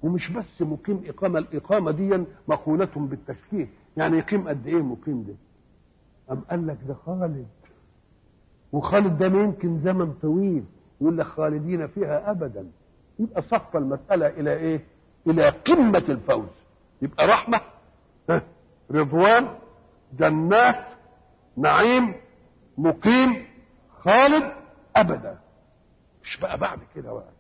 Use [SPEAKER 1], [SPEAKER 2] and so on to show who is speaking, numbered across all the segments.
[SPEAKER 1] ومش بس مقيم إقامة الإقامة دي مقولة بالتشكيك يعني يقيم قد إيه مقيم ده أم قال لك ده خالد وخالد ده يمكن زمن طويل يقول لك خالدين فيها أبدا يبقى صف المسألة إلى إيه إلى قمة الفوز يبقى رحمة ها، رضوان جنات نعيم مقيم خالد أبدا مش بقى بعد كده بقى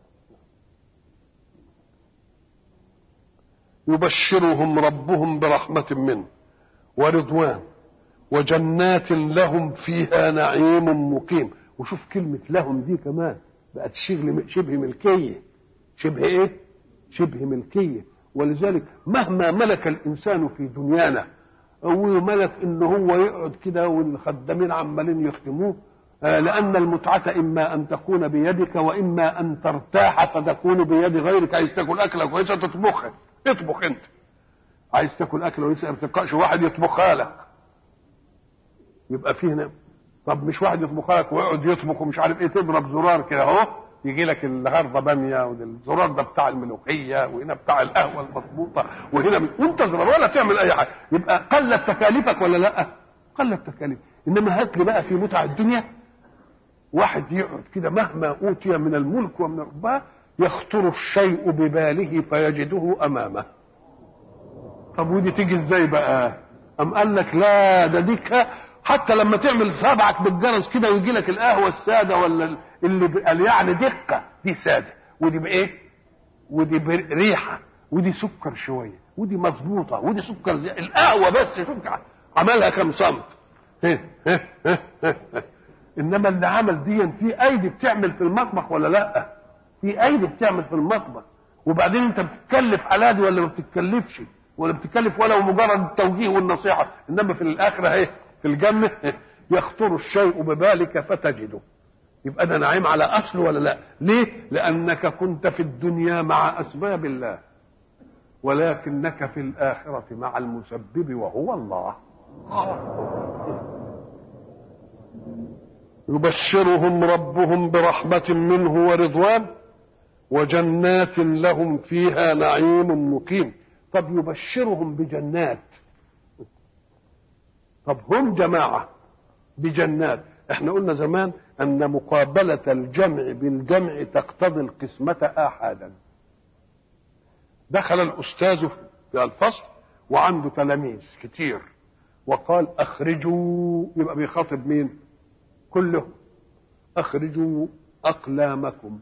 [SPEAKER 1] يبشرهم ربهم برحمة منه ورضوان وجنات لهم فيها نعيم مقيم وشوف كلمة لهم دي كمان بقت شغل شبه ملكية شبه ايه شبه ملكية ولذلك مهما ملك الإنسان في دنيانا هو ملك ان هو يقعد كده والخدامين عمالين يخدموه آه، لأن المتعة إما أن تكون بيدك وإما أن ترتاح فتكون بيد غيرك عايز تاكل أكلة كويسة تطبخها اطبخ أنت عايز تاكل أكلة كويسة ما تلقاش واحد يطبخها لك يبقى فيه هنا طب مش واحد يطبخها لك ويقعد يطبخ ومش عارف ايه تضرب زرار كده اهو يجي لك النهارده باميه والزرار ده بتاع الملوخيه وهنا بتاع القهوه المظبوطه وهنا من... وانت زرار ولا تعمل اي حاجه يبقى قلت تكاليفك ولا لا؟ قلت تكاليف انما هات لي بقى في متع الدنيا واحد يقعد كده مهما اوتي من الملك ومن الرباه يخطر الشيء بباله فيجده امامه طب ودي تيجي ازاي بقى ام قال لك لا ده ديك حتى لما تعمل صابعك بالجرس كده ويجي لك القهوه الساده ولا اللي قال يعني دقه دي ساده ودي بايه ودي بريحه ودي سكر شويه ودي مظبوطه ودي سكر زي القهوه بس شوف عملها كم صمت انما اللي عمل دي في ايدي بتعمل في المطبخ ولا لا في ايدي بتعمل في المطبخ وبعدين انت بتتكلف على دي ولا ما بتتكلفش ولا بتتكلف ولو مجرد التوجيه والنصيحه انما في الاخره اهي في الجنه يخطر الشيء ببالك فتجده يبقى ده نعيم على اصل ولا لا ليه لانك كنت في الدنيا مع اسباب الله ولكنك في الاخره مع المسبب وهو الله يبشرهم ربهم برحمه منه ورضوان وجنات لهم فيها نعيم مقيم طب يبشرهم بجنات طب هم جماعة بجنات احنا قلنا زمان ان مقابلة الجمع بالجمع تقتضي القسمة آحادا دخل الأستاذ في الفصل وعنده تلاميذ كتير وقال أخرجوا يبقى بيخاطب مين كلهم أخرجوا أقلامكم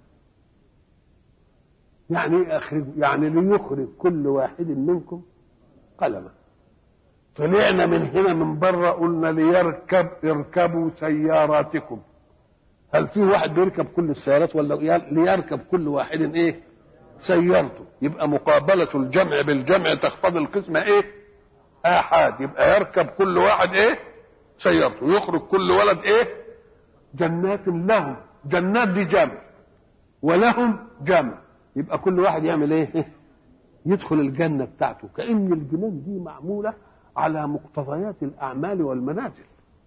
[SPEAKER 1] يعني ايه أخرجوا يعني ليخرج كل واحد منكم قلمه طلعنا من هنا من بره قلنا ليركب اركبوا سياراتكم هل في واحد بيركب كل السيارات ولا ليركب كل واحد ايه سيارته يبقى مقابلة الجمع بالجمع تقتضي القسمة ايه احاد يبقى يركب كل واحد ايه سيارته يخرج كل ولد ايه جنات لهم جنات دي جمع ولهم جمع يبقى كل واحد يعمل ايه يدخل الجنة بتاعته كأن الجنان دي معمولة على مقتضيات الأعمال والمنازل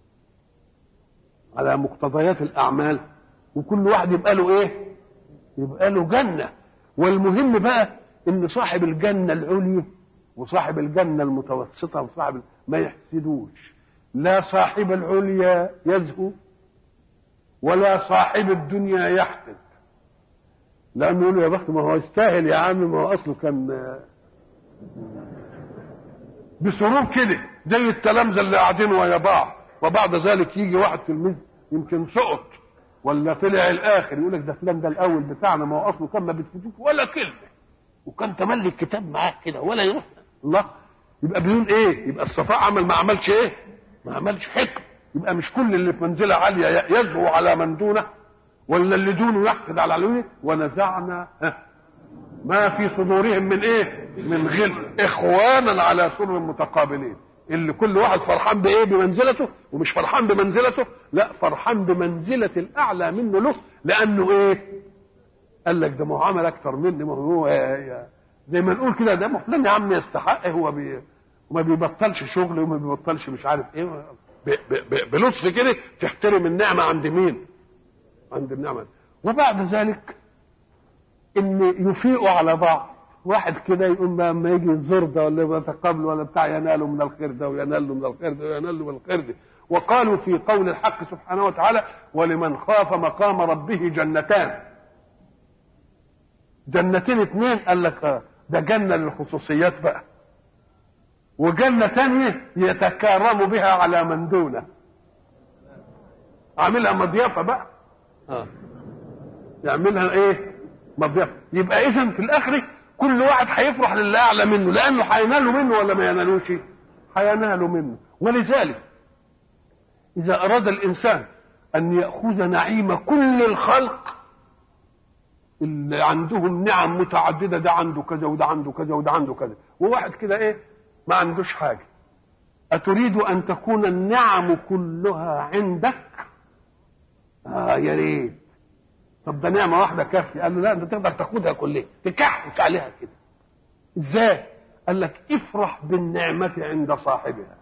[SPEAKER 1] على مقتضيات الأعمال وكل واحد يبقى له إيه يبقى له جنة والمهم بقى إن صاحب الجنة العليا وصاحب الجنة المتوسطة وصاحب ما يحسدوش لا صاحب العليا يزهو ولا صاحب الدنيا يحسد لأنه يقول يا بخت ما هو يستاهل يا عم ما هو أصله كان بسرور كده زي التلامذه اللي قاعدين ويا بعض وبعد ذلك يجي واحد تلميذ يمكن سقط ولا طلع الاخر يقول لك ده فلان ده الاول بتاعنا ما هو اصله كان ما بتفوتوش ولا كلمه وكان تملي الكتاب معاه كده ولا يروح الله يبقى بيقول ايه يبقى الصفاء عمل ما عملش ايه ما عملش حكم يبقى مش كل اللي في منزله عاليه يزهو على من دونه ولا اللي دونه يحقد على علويه ونزعنا ما في صدورهم من ايه من غل اخوانا على سر متقابلين اللي كل واحد فرحان بايه بمنزلته ومش فرحان بمنزلته لا فرحان بمنزله الاعلى منه له لانه ايه قال لك ده ما هو عمل اكتر مني ما هو زي ما نقول كده ده فلان يا عم يستحق هو بي وما بيبطلش شغل وما بيبطلش مش عارف ايه بلطف كده تحترم النعمه عند مين عند النعمه وبعد ذلك ان يفيقوا على بعض واحد كده يقوم بقى اما يجي يزور ده ولا يتقابل ولا بتاع يناله من الخير ده ويناله من الخير ده ويناله من الخير ده وقالوا في قول الحق سبحانه وتعالى ولمن خاف مقام ربه جنتان جنتين اتنين قال لك اه ده جنة للخصوصيات بقى وجنة تانية يتكرم بها على من دونه عاملها مضيافة بقى اه يعملها ايه مضيافة يبقى اذا في الاخر كل واحد هيفرح للي اعلى منه لانه هيناله منه ولا ما ينالوش هيناله منه ولذلك اذا اراد الانسان ان ياخذ نعيم كل الخلق اللي عندهم نعم متعدده ده عنده كذا وده عنده كذا وده عنده كذا وواحد كده ايه ما عندوش حاجه اتريد ان تكون النعم كلها عندك اه يا ريت طب ده نعمه واحده كافيه قال له لا انت تقدر تاخدها كلها تكحش عليها كده ازاي قال لك افرح بالنعمه عند صاحبها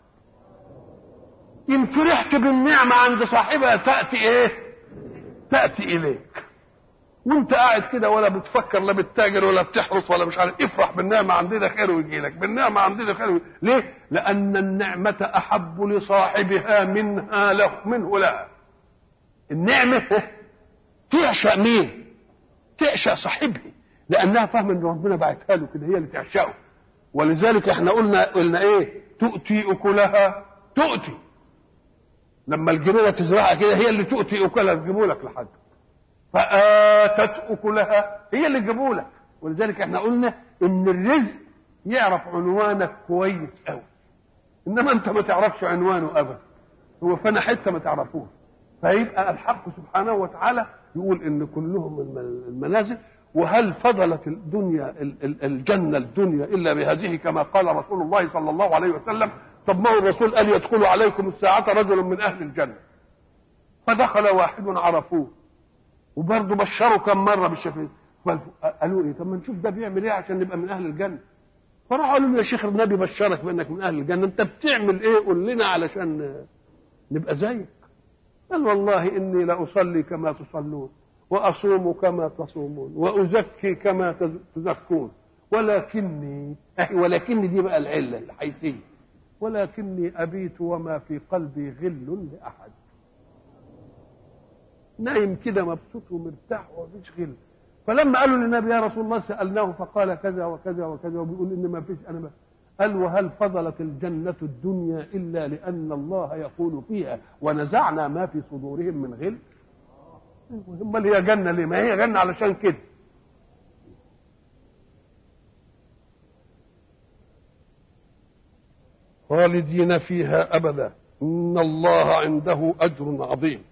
[SPEAKER 1] ان فرحت بالنعمه عند صاحبها تاتي ايه تاتي اليك وانت قاعد كده ولا بتفكر لا بتتاجر ولا بتحرس ولا مش عارف افرح بالنعمه عندنا خير ويجي لك بالنعمه عندنا خير ويجي. ليه لان النعمه احب لصاحبها منها له منه لها النعمه تعشق مين تعشق صاحبها لانها فاهمه ان ربنا بعتها له كده هي اللي تعشقه ولذلك احنا قلنا قلنا ايه تؤتي اكلها تؤتي لما الجنينه تزرعها كده هي اللي تؤتي اكلها تجيبه لك لحد فاتت اكلها هي اللي تجيبه لك ولذلك احنا قلنا ان الرزق يعرف عنوانك كويس قوي انما انت ما تعرفش عنوانه ابدا هو فانا حته ما تعرفوش فيبقى الحق سبحانه وتعالى يقول ان كلهم المنازل وهل فضلت الدنيا الجنه الدنيا الا بهذه كما قال رسول الله صلى الله عليه وسلم طب ما هو الرسول قال يدخل عليكم الساعه رجل من اهل الجنه فدخل واحد عرفوه وبرضه بشروا كم مره بالشفاعه قالوا ايه طب ما نشوف ده بيعمل ايه عشان نبقى من اهل الجنه فراحوا قالوا له يا شيخ النبي بشرك بانك من اهل الجنه انت بتعمل ايه قول لنا علشان نبقى زيك قال والله اني لاصلي كما تصلون واصوم كما تصومون وازكي كما تزكون ولكني ولكني دي بقى العله الحيثيه ولكني ابيت وما في قلبي غل لاحد نايم كده مبسوط ومرتاح ومفيش غل فلما قالوا للنبي يا رسول الله سالناه فقال كذا وكذا وكذا وبيقول ان ما فيش انا ما قال وهل فضلت الجنة الدنيا إلا لأن الله يقول فيها ونزعنا ما في صدورهم من غل هم اللي هي جنة ليه ما هي جنة علشان كده خالدين فيها أبدا إن الله عنده أجر عظيم